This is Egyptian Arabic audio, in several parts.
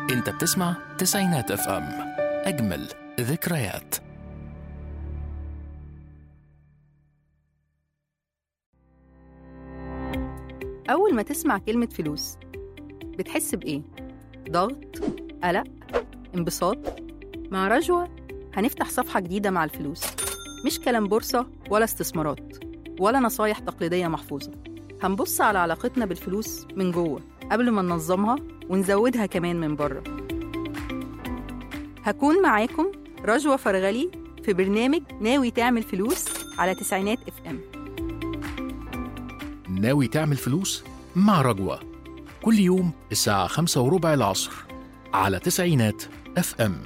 انت بتسمع تسعينات اف ام اجمل ذكريات أول ما تسمع كلمة فلوس بتحس بإيه؟ ضغط؟ قلق؟ انبساط؟ مع رجوة هنفتح صفحة جديدة مع الفلوس مش كلام بورصة ولا استثمارات ولا نصايح تقليدية محفوظة هنبص على علاقتنا بالفلوس من جوه قبل ما ننظمها ونزودها كمان من بره هكون معاكم رجوة فرغلي في برنامج ناوي تعمل فلوس على تسعينات اف ام ناوي تعمل فلوس مع رجوة كل يوم الساعة خمسة وربع العصر على تسعينات اف ام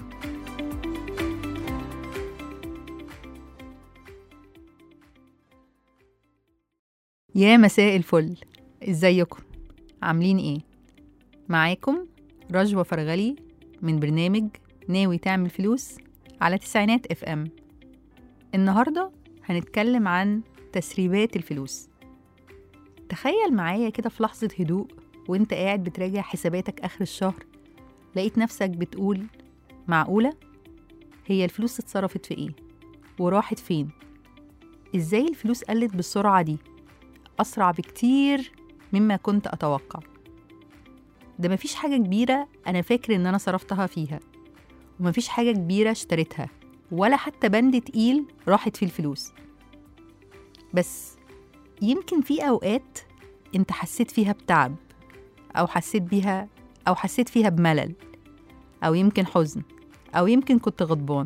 يا مساء الفل ازيكم عاملين ايه معاكم رجوة فرغلي من برنامج ناوي تعمل فلوس على تسعينات اف ام النهاردة هنتكلم عن تسريبات الفلوس تخيل معايا كده في لحظة هدوء وانت قاعد بتراجع حساباتك آخر الشهر لقيت نفسك بتقول معقولة؟ هي الفلوس اتصرفت في ايه؟ وراحت فين؟ ازاي الفلوس قلت بالسرعة دي؟ أسرع بكتير مما كنت أتوقع ده مفيش حاجة كبيرة أنا فاكر إن أنا صرفتها فيها ومفيش حاجة كبيرة اشتريتها ولا حتى بند تقيل راحت فيه الفلوس بس يمكن في أوقات أنت حسيت فيها بتعب أو حسيت بيها أو حسيت فيها بملل أو يمكن حزن أو يمكن كنت غضبان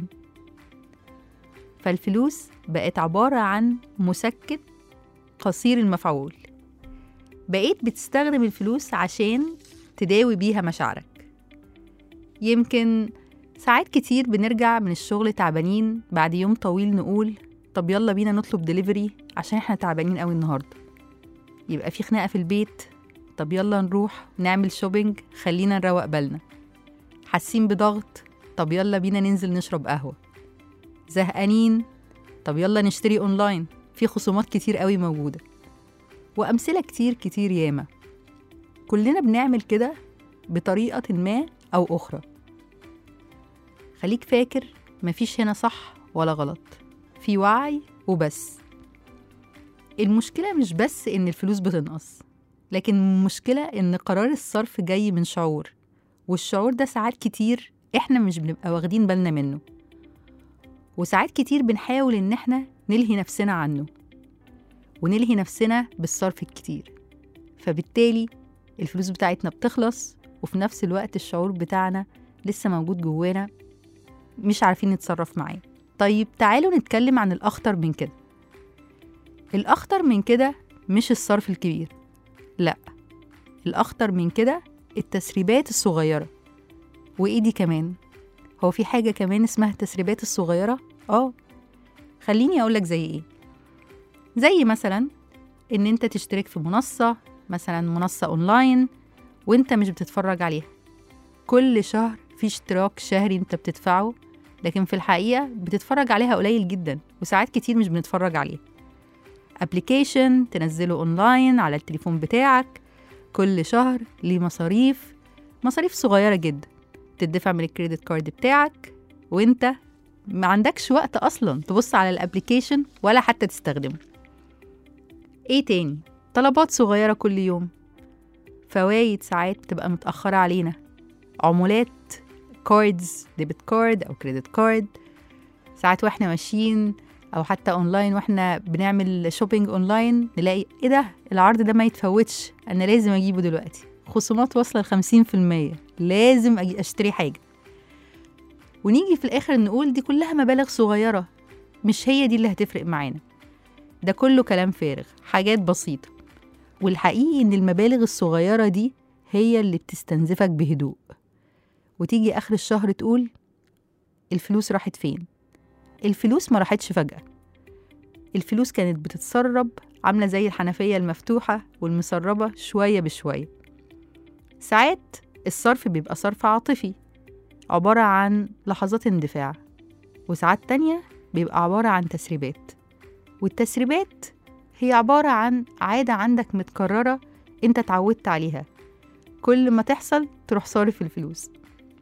فالفلوس بقت عبارة عن مسكت قصير المفعول بقيت بتستخدم الفلوس عشان تداوي بيها مشاعرك يمكن ساعات كتير بنرجع من الشغل تعبانين بعد يوم طويل نقول طب يلا بينا نطلب دليفري عشان احنا تعبانين قوي النهارده يبقى في خناقه في البيت طب يلا نروح نعمل شوبينج خلينا نروق بالنا حاسين بضغط طب يلا بينا ننزل نشرب قهوه زهقانين طب يلا نشتري اونلاين في خصومات كتير قوي موجوده وامثله كتير كتير ياما كلنا بنعمل كده بطريقه ما او اخرى خليك فاكر مفيش هنا صح ولا غلط في وعي وبس المشكلة مش بس إن الفلوس بتنقص لكن المشكلة إن قرار الصرف جاي من شعور والشعور ده ساعات كتير إحنا مش بنبقى واخدين بالنا منه وساعات كتير بنحاول إن إحنا نلهي نفسنا عنه ونلهي نفسنا بالصرف الكتير فبالتالي الفلوس بتاعتنا بتخلص وفي نفس الوقت الشعور بتاعنا لسه موجود جوانا مش عارفين نتصرف معاه طيب تعالوا نتكلم عن الأخطر من كده الأخطر من كده مش الصرف الكبير لأ الأخطر من كده التسريبات الصغيرة وإيه دي كمان هو في حاجة كمان اسمها التسريبات الصغيرة؟ آه خليني أقولك زي إيه زي مثلا إن أنت تشترك في منصة مثلا منصة أونلاين وأنت مش بتتفرج عليها كل شهر في اشتراك شهري أنت بتدفعه لكن في الحقيقة بتتفرج عليها قليل جدا وساعات كتير مش بنتفرج عليها ابلكيشن تنزله اونلاين على التليفون بتاعك كل شهر ليه مصاريف مصاريف صغيرة جدا تدفع من الكريدت كارد بتاعك وانت ما عندكش وقت اصلا تبص على الابلكيشن ولا حتى تستخدمه ايه تاني طلبات صغيرة كل يوم فوايد ساعات بتبقى متأخرة علينا عمولات كاردز ديبت كارد او كريدت كارد ساعات واحنا ماشيين او حتى اونلاين واحنا بنعمل شوبينج اونلاين نلاقي ايه ده العرض ده ما يتفوتش انا لازم اجيبه دلوقتي خصومات واصله لخمسين في المية لازم أجي اشتري حاجه ونيجي في الاخر نقول دي كلها مبالغ صغيره مش هي دي اللي هتفرق معانا ده كله كلام فارغ حاجات بسيطه والحقيقي ان المبالغ الصغيره دي هي اللي بتستنزفك بهدوء وتيجي آخر الشهر تقول الفلوس راحت فين الفلوس ما راحتش فجأة الفلوس كانت بتتسرب عاملة زي الحنفية المفتوحة والمسربة شوية بشوية ساعات الصرف بيبقى صرف عاطفي عبارة عن لحظات اندفاع وساعات تانية بيبقى عبارة عن تسريبات والتسريبات هي عبارة عن عادة عندك متكررة انت اتعودت عليها كل ما تحصل تروح صارف الفلوس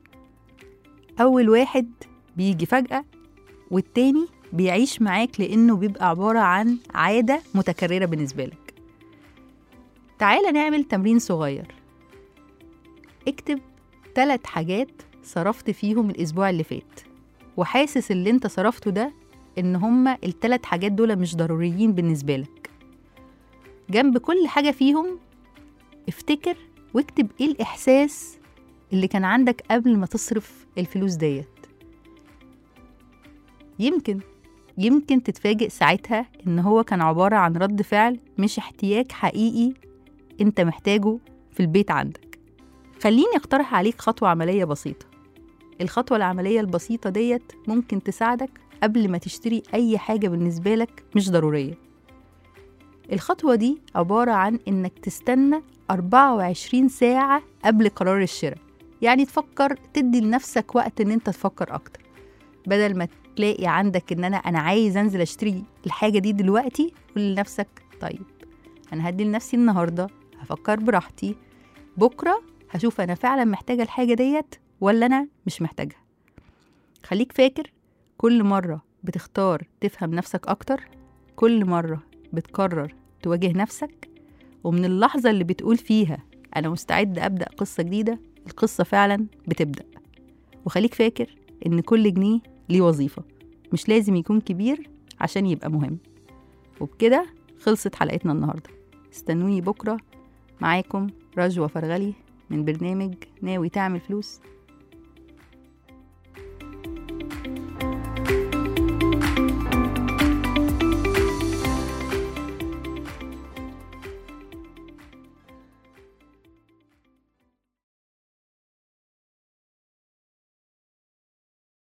أول واحد بيجي فجأة والتاني بيعيش معاك لأنه بيبقى عبارة عن عادة متكررة بالنسبة لك تعالى نعمل تمرين صغير اكتب ثلاث حاجات صرفت فيهم الأسبوع اللي فات وحاسس اللي انت صرفته ده ان هما الثلاث حاجات دول مش ضروريين بالنسبة لك جنب كل حاجة فيهم افتكر واكتب ايه الإحساس اللي كان عندك قبل ما تصرف الفلوس ديت يمكن يمكن تتفاجئ ساعتها ان هو كان عبارة عن رد فعل مش احتياج حقيقي انت محتاجه في البيت عندك خليني اقترح عليك خطوة عملية بسيطة الخطوة العملية البسيطة ديت ممكن تساعدك قبل ما تشتري أي حاجة بالنسبة لك مش ضرورية الخطوة دي عبارة عن إنك تستنى 24 ساعة قبل قرار الشراء يعني تفكر تدي لنفسك وقت إن أنت تفكر أكتر بدل ما تلاقي عندك إن أنا أنا عايز أنزل أشتري الحاجة دي دلوقتي قول لنفسك طيب أنا هدي لنفسي النهاردة هفكر براحتي بكرة هشوف أنا فعلا محتاجة الحاجة ديت ولا أنا مش محتاجها خليك فاكر كل مرة بتختار تفهم نفسك أكتر كل مرة بتقرر تواجه نفسك ومن اللحظة اللي بتقول فيها أنا مستعد أبدأ قصة جديدة القصة فعلا بتبدأ وخليك فاكر إن كل جنيه ليه وظيفة مش لازم يكون كبير عشان يبقى مهم وبكده خلصت حلقتنا النهاردة استنوني بكرة معاكم رجوة فرغلي من برنامج ناوي تعمل فلوس